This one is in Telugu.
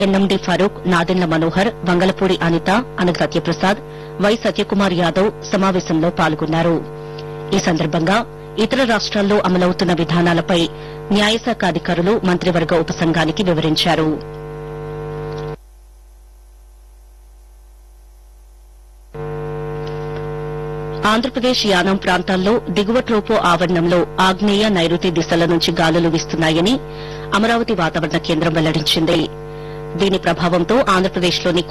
ఎన్ఎండి ఫరూక్ నాదెండ్ల మనోహర్ వంగలపూడి అనిత అనగ సత్యప్రసాద్ వై సత్యకుమార్ యాదవ్ సమావేశంలో పాల్గొన్నారు ఈ సందర్భంగా ఇతర రాష్ట్రాల్లో అమలవుతున్న విధానాలపై న్యాయశాఖ అధికారులు మంత్రివర్గ ఉపసంఘానికి వివరించారు ఆంధ్రప్రదేశ్ యానాం ప్రాంతాల్లో దిగువ ట్రోపో ఆవరణంలో ఆగ్నేయ నైరుతి దిశల నుంచి గాలులు వీస్తున్నాయని అమరావతి వాతావరణ కేంద్రం వెల్లడించింది దీని ప్రభావంతో ఆంధ్రప్రదేశ్లోని